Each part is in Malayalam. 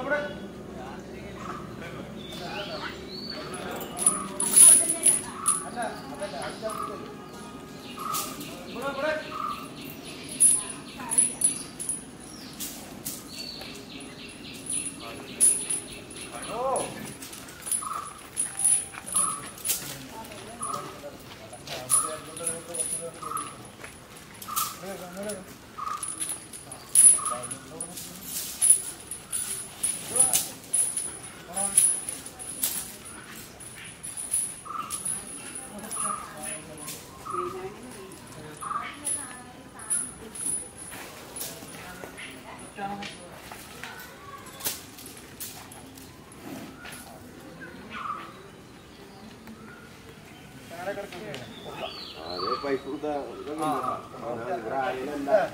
അതെ പൈസ കൊടുത്ത ഇതൊക്കെ ഉണ്ട്. ഇവിടെ ആരെങ്കിലും എന്താ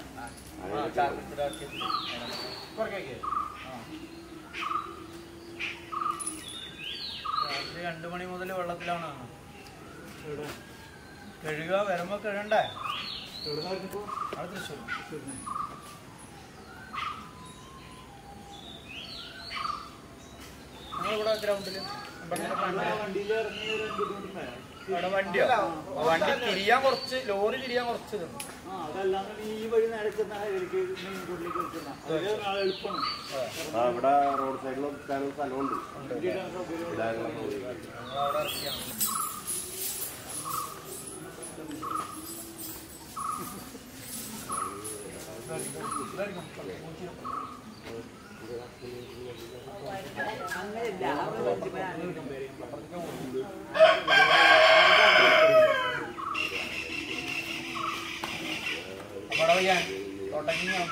രാത്രി രണ്ടു മണി മുതൽ വെള്ളത്തിലാണ് കഴുകുക വരുമ്പോ കഴുകണ്ടേ അത് തൃശ്ശൂർ നമ്മളിവിടെ ഗ്രൗണ്ടില് അവിടെ വണ്ടിയോ വണ്ടി തിരിയാൻ കുറച്ച് ലോറി തിരിയാൻ കുറച്ച് തന്നു ഈ വഴി നടക്കുന്ന ഇവർക്ക് മെയിൻ റോഡിലേക്ക് വെക്കുന്ന അതിലെ നാളെ എളുപ്പമാണ് ആ ഇവിടെ റോഡ് സൈഡിൽ വെക്കാനും സ്ഥലമുണ്ട് ഇടാനുള്ള സൗകര്യം. നമ്മളവിടെ ഇറക്കിയാണ് അവിടെ വയ്യാൻ തുടങ്ങിയാണ്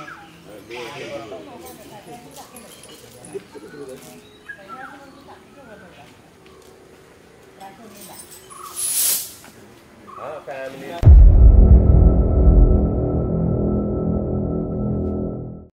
ആ ഫാമിലി